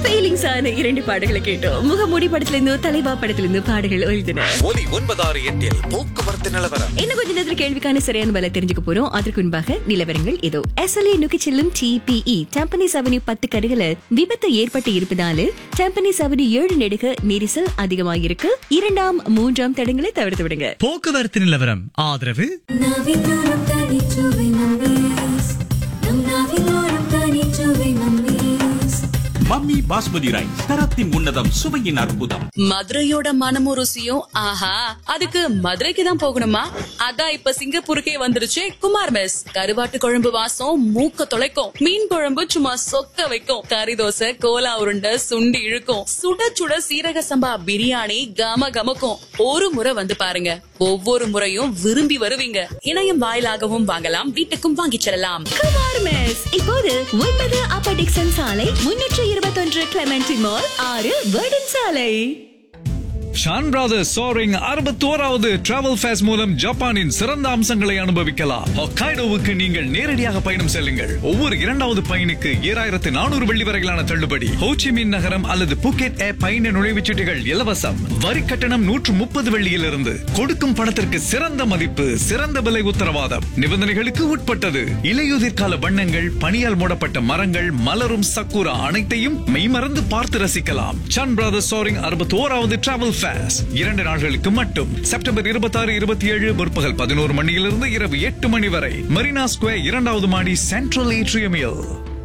Feelings ஆன இரண்டு பாடல்களை கேட்டோம் முகமூடி படத்துல இருந்து தலைவா படத்துல இருந்து பாடல்கள் எழுதின ஒலி ஒன்பதாறு எட்டில் போக்குவரத்து நிலவரம் இன்னும் கொஞ்ச நேரத்தில் கேள்விக்கான சரியான பதில தெரிஞ்சுக்க போறோம் அதற்கு முன்பாக நிலவரங்கள் இதோ எஸ்எல்ஏ நோக்கி செல்லும் டிபிஇ டெம்பனிஸ் அவென்யூ பத்து கடைகள விபத்து ஏற்பட்டு இருப்பதால டெம்பனிஸ் அவென்யூ ஏழு நெடுக நெரிசல் அதிகமாகிருக்கு இரண்டாம் மூன்றாம் தடங்களை தவிர்த்து விடுங்க போக்குவரத்து நிலவரம் ஆதரவு நாவிலோரம் தனிச்சுவை மம்மீஸ் நம் நாவிலோரம் தனிச்சுவை மம்மீஸ் மம்மி பாஸ்மதி ரைஸ் தரத்தின் உன்னதம் சுவையின் அற்புதம் மதுரையோட மனமும் ருசியும் ஆஹா அதுக்கு மதுரைக்கு தான் போகணுமா அதான் இப்ப சிங்கப்பூருக்கே வந்துருச்சு குமார் மெஸ் கருவாட்டு குழம்பு வாசம் மூக்க தொலைக்கும் மீன் குழம்பு சும்மா சொக்க வைக்கும் கறி தோசை கோலா உருண்டை சுண்டி இழுக்கும் சுட சுட சீரக சம்பா பிரியாணி கம கமக்கும் ஒரு முறை வந்து பாருங்க ஒவ்வொரு முறையும் விரும்பி வருவீங்க இணையம் வாயிலாகவும் வாங்கலாம் வீட்டுக்கும் வாங்கிச் செல்லலாம் குமார் மெஸ் இப்போது ஒன்பது அப்பர் டிக்சன் சாலை முன்னூற்று இருபத்தொன்று கிளமெண்டி மால் ஆறு வேர்டன் சாலை ஷான் பிரதர்ஸ் சோரிங் அறுபத்தோராவது டிராவல் ஃபேஸ் மூலம் ஜப்பானின் சிறந்த அம்சங்களை அனுபவிக்கலாம் ஹொக்காய்டோவுக்கு நீங்கள் நேரடியாக பயணம் செல்லுங்கள் ஒவ்வொரு இரண்டாவது பயணிக்கு ஏழாயிரத்து நானூறு வெள்ளி வரையிலான தள்ளுபடி ஹோச்சிமின் நகரம் அல்லது புக்கெட் ஏ பயண நுழைவுச்சீட்டுகள் இலவசம் வரி கட்டணம் நூற்று முப்பது வெள்ளியிலிருந்து கொடுக்கும் பணத்திற்கு சிறந்த மதிப்பு சிறந்த விலை உத்தரவாதம் நிபந்தனைகளுக்கு உட்பட்டது இலையுதிர் கால வண்ணங்கள் பனியால் மூடப்பட்ட மரங்கள் மலரும் சக்குரா அனைத்தையும் மெய்மறந்து பார்த்து ரசிக்கலாம் சன் பிரதர்ஸ் சோரிங் அறுபத்தோராவது டிராவல் ஃபேஸ் இரண்டு நாட்களுக்கு மட்டும் செப்டம்பர் இருபத்தாறு இருபத்தி ஏழு முற்பகல் பதினோரு மணியிலிருந்து இரவு எட்டு மணி வரை மரீனா ஸ்கொயர் இரண்டாவது மாடி சென்ட்ரல் ஏட்ரியமில்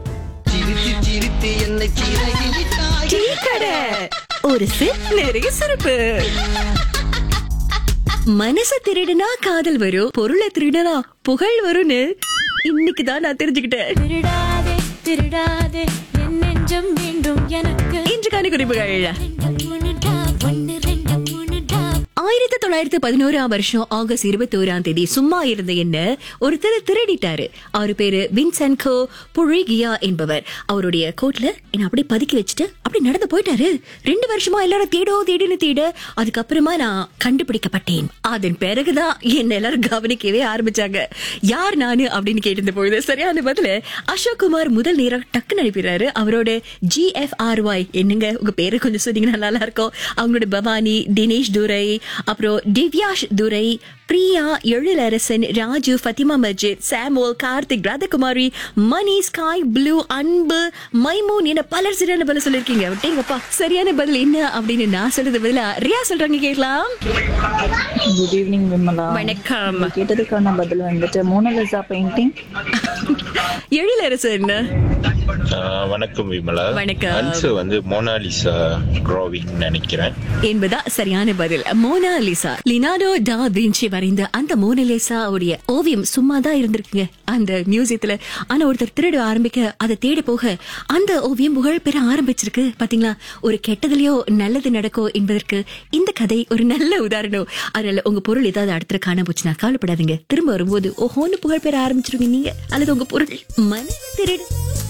டீ கடை ஒரு சிப் நிறைய சிறப்பு மனச திருடுனா காதல் வரும் பொருளை திருடுனா புகழ் வரும்னு இன்னைக்கு தான் நான் தெரிஞ்சுக்கிட்டேன் திருடாதே திருடாதே என் நெஞ்சம் வேண்டும் எனக்கு இன்றுக்கான குறிப்புகள் ரெண்டு மூணு டாப் ஒன்று ரெண்டு மூணு டாப் ஆயிரத்தி தொள்ளாயிரத்தி பதினோராம் வருஷம் ஆகஸ்ட் இருபத்தி ஓராம் தேதி சும்மா இருந்த என்ன ஒருத்தர் திருடிட்டாரு அவரு பேரு வின்சென்கோ புழிகியா என்பவர் அவருடைய கோட்ல என்ன அப்படியே பதுக்கி வச்சுட்டு அப்படி நடந்து போயிட்டாரு ரெண்டு வருஷமா எல்லாரும் தேடோ தேடின்னு தேட அதுக்கப்புறமா நான் கண்டுபிடிக்கப்பட்டேன் அதன் பிறகுதான் என்ன எல்லாரும் கவனிக்கவே ஆரம்பிச்சாங்க யார் நானு அப்படின்னு கேட்டிருந்த பொழுது சரியான பதில அசோக் குமார் முதல் நேரம் டக்குன்னு அனுப்பிடுறாரு அவரோட ஜிஎஃப்ஆர்ஒய் என்னங்க உங்க பேரு கொஞ்சம் சொன்னீங்கன்னா நல்லா இருக்கும் அவங்களோட பவானி தினேஷ் துரை அப்புறம் Divyash Durai Priya Ezhilarasan Raju Fathima Majid Samuel Karthik Radhakumari Mani sky blue Anbu Maimoon என பலர் சரியான பதில் சொல்லிருக்கீங்க விட்டீங்கப்பா சரியான பதில் என்ன அப்படின்னு நான் சொல்றது பதிலா ரியா சொல்றாங்க கேட்கலாம் குட் ஈவினிங் விமலா வணக்கம். நீங்க கேட்டதுக்கான பதில் வந்துட்டு மோனலிசா பெயிண்டிங் எழிலரசன் ஆஹ் வணக்கம் விமலா வணக்கம். ஆன்சர் வந்து மோனாலிசா டிராவிங் நினைக்கிறேன் என்பதா சரியான பதில் மோனாலிசா லினாடோ டா வின்சி வரைந்த அந்த மோனலிசா உடைய ஓவியம் சும்மா தான் இருந்திருக்குங்க அந்த மியூசியத்துல ஆனா ஒருத்தர் திருட ஆரம்பிக்க அதை தேடி போக அந்த ஓவியம் புகழ் பெற ஆரம்பிச்சிருக்கு பாத்தீங்களா ஒரு கெட்டதுலயோ நல்லது நடக்கும் என்பதற்கு இந்த கதை ஒரு நல்ல உதாரணம் அதனால உங்க பொருள் ஏதாவது அடுத்த காண போச்சுன்னா கவலைப்படாதீங்க திரும்ப வரும்போது ஓஹோன்னு புகழ் பெற ஆரம்பிச்சிருவீங்க நீங்க அல்லது உங்க பொருள் மன திருடு